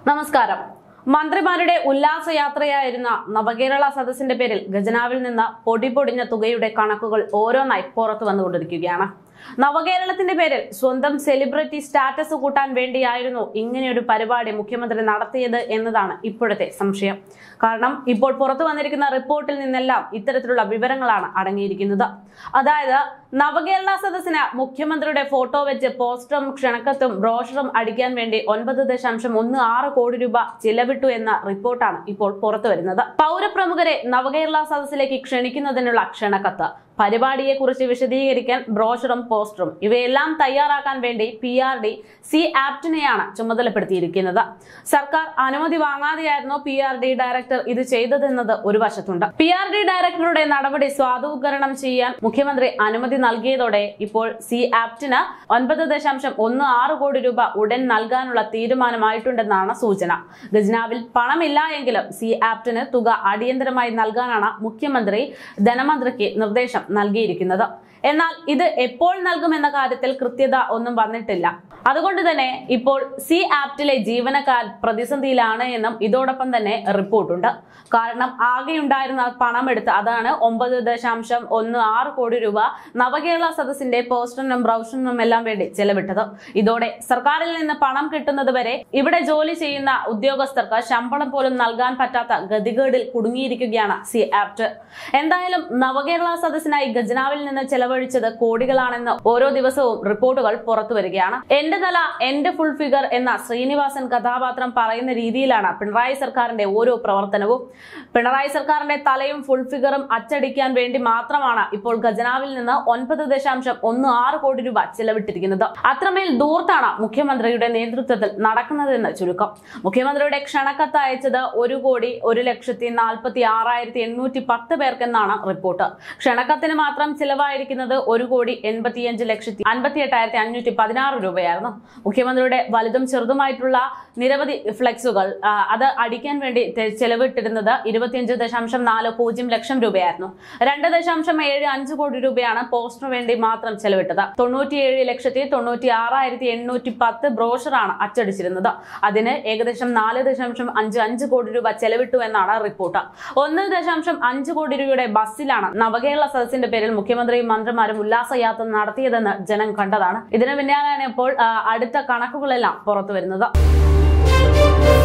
നമസ്കാരം മന്ത്രിമാരുടെ ഉല്ലാസയാത്രയായിരുന്ന നവകേരള സദസ്സിന്റെ പേരിൽ ഖജനാവിൽ നിന്ന് പൊടി പൊടിഞ്ഞ തുകയുടെ കണക്കുകൾ ഓരോന്നായി പുറത്തു വന്നുകൊണ്ടിരിക്കുകയാണ് നവകേരളത്തിന്റെ പേരിൽ സ്വന്തം സെലിബ്രിറ്റി സ്റ്റാറ്റസ് കൂട്ടാൻ വേണ്ടിയായിരുന്നു ഇങ്ങനെയൊരു പരിപാടി മുഖ്യമന്ത്രി നടത്തിയത് എന്നതാണ് ഇപ്പോഴത്തെ സംശയം കാരണം ഇപ്പോൾ പുറത്തു വന്നിരിക്കുന്ന റിപ്പോർട്ടിൽ നിന്നെല്ലാം ഇത്തരത്തിലുള്ള വിവരങ്ങളാണ് അടങ്ങിയിരിക്കുന്നത് അതായത് നവകേരള സദസ്സിന് മുഖ്യമന്ത്രിയുടെ ഫോട്ടോ വെച്ച് പോസ്റ്ററും ക്ഷണക്കത്തും ബ്രോഷറും അടിക്കാൻ വേണ്ടി ഒൻപത് ദശാംശം ഒന്ന് ആറ് കോടി രൂപ ചിലവിട്ടു എന്ന റിപ്പോർട്ടാണ് ഇപ്പോൾ പുറത്തു വരുന്നത് പൗരപ്രമുഖരെ നവകേരള സദസ്സിലേക്ക് ക്ഷണിക്കുന്നതിനുള്ള ക്ഷണക്കത്ത് പരിപാടിയെക്കുറിച്ച് വിശദീകരിക്കാൻ ബ്രോഷറും പോസ്റ്ററും ഇവയെല്ലാം തയ്യാറാക്കാൻ വേണ്ടി പി ആർ ഡി സി ആപ്റ്റിനെയാണ് ചുമതലപ്പെടുത്തിയിരിക്കുന്നത് സർക്കാർ അനുമതി വാങ്ങാതെയായിരുന്നു പി ആർ ഡി ഡയറക്ടർ ഇത് ചെയ്തതെന്നത് ഒരു വശത്തുണ്ട് പി ആർ ഡി ഡയറക്ടറുടെ നടപടി സ്വാധൂകരണം ചെയ്യാൻ മുഖ്യമന്ത്രി അനുമതി നൽകിയതോടെ ഇപ്പോൾ സി ആപ്റ്റിന് ഒൻപത് ദശാംശം ഒന്ന് ആറ് കോടി രൂപ ഉടൻ നൽകാനുള്ള തീരുമാനമായിട്ടുണ്ടെന്നാണ് സൂചന ഖജനാവിൽ പണമില്ല എങ്കിലും സി ആപ്റ്റിന് തുക അടിയന്തരമായി നൽകാനാണ് മുഖ്യമന്ത്രി ധനമന്ത്രിക്ക് നിർദ്ദേശം നൽകിയിരിക്കുന്നത് എന്നാൽ ഇത് എപ്പോൾ നൽകുമെന്ന കാര്യത്തിൽ കൃത്യത ഒന്നും വന്നിട്ടില്ല അതുകൊണ്ട് തന്നെ ഇപ്പോൾ സി ആപ്റ്റിലെ ജീവനക്കാർ പ്രതിസന്ധിയിലാണ് എന്നും ഇതോടൊപ്പം തന്നെ റിപ്പോർട്ടുണ്ട് കാരണം ആകെ ഉണ്ടായിരുന്ന പണം എടുത്ത് അതാണ് ഒമ്പത് ദശാംശം ഒന്ന് ആറ് കോടി രൂപ നവകേരള സദസ്സിന്റെ പോസ്റ്ററിനും ബ്രൗഷറിനും എല്ലാം വേണ്ടി ചെലവിട്ടത് ഇതോടെ സർക്കാരിൽ നിന്ന് പണം കിട്ടുന്നത് വരെ ഇവിടെ ജോലി ചെയ്യുന്ന ഉദ്യോഗസ്ഥർക്ക് ശമ്പളം പോലും നൽകാൻ പറ്റാത്ത ഗതികേടിൽ കുടുങ്ങിയിരിക്കുകയാണ് സി ആപ്റ്റ് എന്തായാലും നവകേരള സദസ്സിനായി ഖജനാവിൽ നിന്ന് ചെലവഴിച്ചത് കോടികളാണെന്ന് ഓരോ ദിവസവും റിപ്പോർട്ടുകൾ പുറത്തു വരികയാണ് എന്റെ തല എന്റെ ഫുൾ ഫിഗർ എന്ന ശ്രീനിവാസൻ കഥാപാത്രം പറയുന്ന രീതിയിലാണ് പിണറായി സർക്കാരിന്റെ ഓരോ പ്രവർത്തനവും പിണറായി സർക്കാരിന്റെ തലയും ഫുൾ ഫിഗറും അച്ചടിക്കാൻ വേണ്ടി മാത്രമാണ് ഇപ്പോൾ ഖജനാവിൽ നിന്ന് ഒൻപത് ദശാംശം ഒന്ന് ആറ് കോടി രൂപ ചെലവിട്ടിരിക്കുന്നത് അത്രമേൽ ദൂർത്താണ് മുഖ്യമന്ത്രിയുടെ നേതൃത്വത്തിൽ നടക്കുന്നതെന്ന് ചുരുക്കം മുഖ്യമന്ത്രിയുടെ ക്ഷണക്കത്ത് അയച്ചത് ഒരു കോടി ഒരു ലക്ഷത്തി നാൽപ്പത്തി ആറായിരത്തി എണ്ണൂറ്റി പത്ത് പേർക്കെന്നാണ് റിപ്പോർട്ട് ക്ഷണക്കത്തിന് മാത്രം ചിലവായിരിക്കുന്നത് ഒരു കോടി എൺപത്തിയഞ്ച് ലക്ഷത്തി അൻപത്തി എട്ടായിരത്തി അഞ്ഞൂറ്റി പതിനാറ് രൂപയായിരുന്നു മുഖ്യമന്ത്രിയുടെ വലുതും ചെറുതുമായിട്ടുള്ള നിരവധി ഫ്ലെക്സുകൾ ആ, അത് അടിക്കാൻ വേണ്ടി തെ- ചെലവിട്ടിരുന്നത് ഇരുപത്തിയഞ്ച് ദശാംശം നാല് പൂജ്യം ലക്ഷം രൂപയായിരുന്നു രണ്ട് ദശാംശം ഏഴ് അഞ്ച് കോടി രൂപയാണ് പോസ്റ്ററിന് വേണ്ടി മാത്രം ചെലവിട്ടത് തൊണ്ണൂറ്റിയേഴ് ലക്ഷത്തി തൊണ്ണൂറ്റി ആറായിരത്തി എണ്ണൂറ്റി പത്ത് ബ്രോഷറാണ് അച്ചടിച്ചിരുന്നത് അതിന് ഏകദേശം നാല് ദശാംശം അഞ്ച് അഞ്ച് കോടി രൂപ ചെലവിട്ടു എന്നാണ് റിപ്പോർട്ട് ഒന്ന് ദശാംശം അഞ്ച് കോടി രൂപയുടെ ബസ്സിലാണ് നവകേരള സദസ്സിന്റെ പേരിൽ മുഖ്യമന്ത്രിയും മന്ത്രിമാരും ഉല്ലാസയാത്ര നടത്തിയതെന്ന് ജനം കണ്ടതാണ് ഇതിന് പിന്നാലെയാണ് ഇപ്പോൾ ആ, അടുത്ത കണക്കുകളെല്ലാം പുറത്തു വരുന്നത്